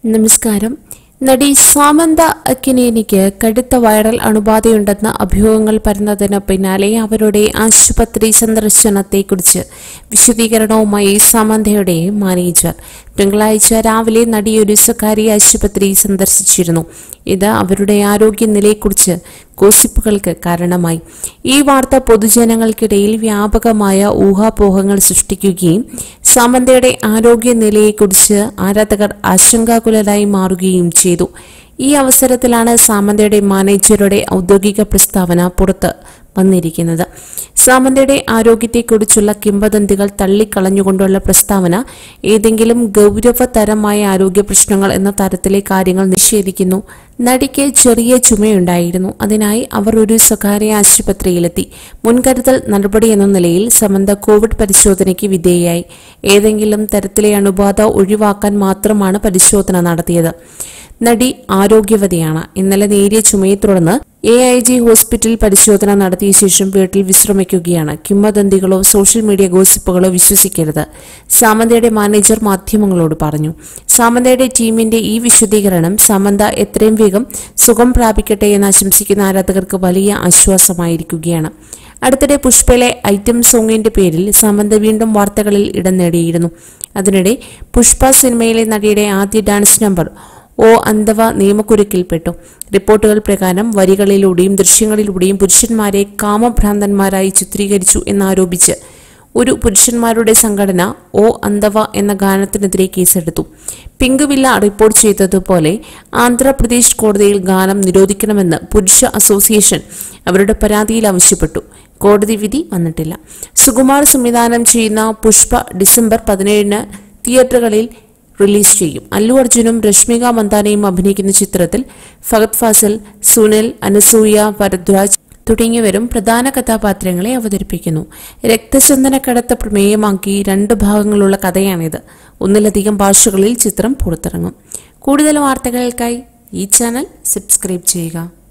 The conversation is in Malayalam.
നമസ്കാരം നടി സാമന്ത അക്കിനേനിക്ക് കടുത്ത വൈറൽ അണുബാധയുണ്ടെന്ന അഭ്യൂഹങ്ങൾ പരന്നതിന് പിന്നാലെ അവരുടെ ആശുപത്രി സന്ദർശനത്തെക്കുറിച്ച് വിശദീകരണവുമായി സാമന്തയുടെ മാനേജർ തിങ്കളാഴ്ച രാവിലെ നടി ഒരു സ്വകാര്യ ആശുപത്രി സന്ദർശിച്ചിരുന്നു ഇത് അവരുടെ ആരോഗ്യനിലയെക്കുറിച്ച് ഗോസിപ്പുകൾക്ക് കാരണമായി ഈ വാർത്ത പൊതുജനങ്ങൾക്കിടയിൽ വ്യാപകമായ ഊഹാപോഹങ്ങൾ സൃഷ്ടിക്കുകയും സാമന്തയുടെ ആരോഗ്യനിലയെക്കുറിച്ച് ആരാധകർ ആശങ്കാകുലരായി മാറുകയും ചെയ്തു ഈ അവസരത്തിലാണ് സാമന്തയുടെ മാനേജറുടെ ഔദ്യോഗിക പ്രസ്താവന പുറത്ത് വന്നിരിക്കുന്നത് സാമന്തയുടെ ആരോഗ്യത്തെക്കുറിച്ചുള്ള കിംവദന്തികൾ തള്ളിക്കളഞ്ഞുകൊണ്ടുള്ള പ്രസ്താവന ഏതെങ്കിലും ഗൗരവതരമായ ആരോഗ്യ പ്രശ്നങ്ങൾ എന്ന തരത്തിലെ കാര്യങ്ങൾ നിഷേധിക്കുന്നു നടിക്ക് ചെറിയ ചുമയുണ്ടായിരുന്നു അതിനായി അവർ ഒരു സ്വകാര്യ ആശുപത്രിയിലെത്തി മുൻകരുതൽ നടപടി എന്ന നിലയിൽ സമന്ത കോവിഡ് പരിശോധനയ്ക്ക് വിധേയയായി ഏതെങ്കിലും തരത്തിലെ അണുബാധ ഒഴിവാക്കാൻ മാത്രമാണ് പരിശോധന നടത്തിയത് നടി ആരോഗ്യവതിയാണ് ഇന്നലെ നേരിയ ചുമയെ തുടർന്ന് എ ഐ ജി ഹോസ്പിറ്റലിൽ പരിശോധന നടത്തിയ ശേഷം വീട്ടിൽ വിശ്രമിക്കുകയാണ് കിംവദന്തികളോ സോഷ്യൽ മീഡിയ ഗോസിപ്പുകളോ വിശ്വസിക്കരുത് സാമന്തയുടെ മാനേജർ മാധ്യമങ്ങളോട് പറഞ്ഞു സാമന്തയുടെ ടീമിന്റെ ഈ വിശദീകരണം സാമന്ത എത്രയും വേഗം സുഖം പ്രാപിക്കട്ടെ എന്ന് ആശംസിക്കുന്ന ആരാധകർക്ക് വലിയ ആശ്വാസമായിരിക്കുകയാണ് അടുത്തിടെ പുഷ്പയിലെ ഐറ്റം സോങ്ങിന്റെ പേരിൽ സാമന്ത വീണ്ടും വാർത്തകളിൽ ഇടം നേടിയിരുന്നു അതിനിടെ പുഷ്പ സിനിമയിലെ നടിയുടെ ആദ്യ ഡാൻസ് നമ്പർ ഓ അന്തവ നിയമക്കുരുക്കിൽപ്പെട്ടു റിപ്പോർട്ടുകൾ പ്രകാരം വരികളിലൂടെയും ദൃശ്യങ്ങളിലൂടെയും പുരുഷന്മാരെ കാമഭ്രാന്തന്മാരായി ചിത്രീകരിച്ചു എന്നാരോപിച്ച് ഒരു പുരുഷന്മാരുടെ സംഘടന ഓ അന്തവ എന്ന ഗാനത്തിനെതിരെ കേസെടുത്തു പിങ്കുവില്ല റിപ്പോർട്ട് ചെയ്തതുപോലെ ആന്ധ്രാപ്രദേശ് കോടതിയിൽ ഗാനം നിരോധിക്കണമെന്ന് പുരുഷ അസോസിയേഷൻ അവരുടെ പരാതിയിൽ ആവശ്യപ്പെട്ടു കോടതി വിധി വന്നിട്ടില്ല സുകുമാർ സംവിധാനം ചെയ്യുന്ന പുഷ്പ ഡിസംബർ പതിനേഴിന് തിയേറ്ററുകളിൽ റിലീസ് ചെയ്യും അല്ലു അർജുനും രശ്മിക മന്ദാനയും അഭിനയിക്കുന്ന ചിത്രത്തിൽ ഫഹദ് ഫാസിൽ സുനിൽ അനസൂയ ഭരദ്വാജ് തുടങ്ങിയവരും പ്രധാന കഥാപാത്രങ്ങളെ അവതരിപ്പിക്കുന്നു രക്തചന്ദനക്കടത്ത് പ്രമേയമാക്കി രണ്ട് ഭാഗങ്ങളുള്ള കഥയാണിത് ഒന്നിലധികം ഭാഷകളിൽ ചിത്രം പുറത്തിറങ്ങും കൂടുതൽ വാർത്തകൾക്കായി ഈ ചാനൽ സബ്സ്ക്രൈബ് ചെയ്യുക